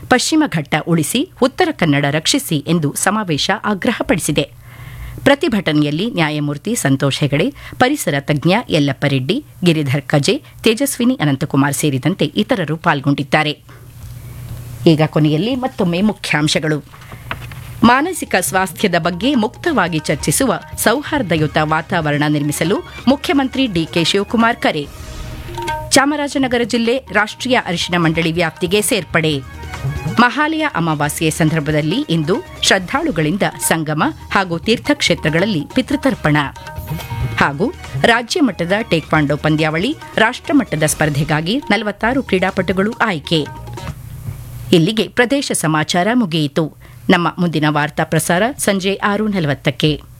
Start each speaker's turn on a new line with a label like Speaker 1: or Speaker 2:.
Speaker 1: ಪಶ್ಚಿಮ ಘಟ್ಟ ಉಳಿಸಿ ಉತ್ತರ ಕನ್ನಡ ರಕ್ಷಿಸಿ ಎಂದು ಸಮಾವೇಶ ಆಗ್ರಹಪಡಿಸಿದೆ ಪ್ರತಿಭಟನೆಯಲ್ಲಿ ನ್ಯಾಯಮೂರ್ತಿ ಸಂತೋಷ್ ಹೆಗಡೆ ಪರಿಸರ ತಜ್ಞ ಯಲ್ಲಪ್ಪ ರೆಡ್ಡಿ ಗಿರಿಧರ್ ಕಜೆ ತೇಜಸ್ವಿನಿ ಅನಂತಕುಮಾರ್ ಸೇರಿದಂತೆ ಇತರರು ಪಾಲ್ಗೊಂಡಿದ್ದಾರೆ ಈಗ ಕೊನೆಯಲ್ಲಿ ಮತ್ತೊಮ್ಮೆ ಮುಖ್ಯಾಂಶಗಳು ಮಾನಸಿಕ ಸ್ವಾಸ್ಥ್ಯದ ಬಗ್ಗೆ ಮುಕ್ತವಾಗಿ ಚರ್ಚಿಸುವ ಸೌಹಾರ್ದಯುತ ವಾತಾವರಣ ನಿರ್ಮಿಸಲು ಮುಖ್ಯಮಂತ್ರಿ ಡಿಕೆ ಶಿವಕುಮಾರ್ ಕರೆ ಚಾಮರಾಜನಗರ ಜಿಲ್ಲೆ ರಾಷ್ಟ್ರೀಯ ಅರಿಶಿನ ಮಂಡಳಿ ವ್ಯಾಪ್ತಿಗೆ ಸೇರ್ಪಡೆ ಮಹಾಲಯ ಅಮಾವಾಸ್ಯೆ ಸಂದರ್ಭದಲ್ಲಿ ಇಂದು ಶ್ರದ್ಧಾಳುಗಳಿಂದ ಸಂಗಮ ಹಾಗೂ ತೀರ್ಥಕ್ಷೇತ್ರಗಳಲ್ಲಿ ಪಿತೃತರ್ಪಣ ಹಾಗೂ ರಾಜ್ಯ ಮಟ್ಟದ ಟೇಕ್ವಾಂಡೋ ಪಂದ್ಯಾವಳಿ ರಾಷ್ಟ್ರಮಟ್ಟದ ಸ್ಪರ್ಧೆಗಾಗಿ ನಲವತ್ತಾರು ಕ್ರೀಡಾಪಟುಗಳು ಆಯ್ಕೆ ಇಲ್ಲಿಗೆ ಪ್ರದೇಶ ಸಮಾಚಾರ ಮುಗಿಯಿತು ನಮ್ಮ ಮುಂದಿನ ವಾರ್ತಾ ಪ್ರಸಾರ ಸಂಜೆ ಆರು ನಲವತ್ತಕ್ಕೆ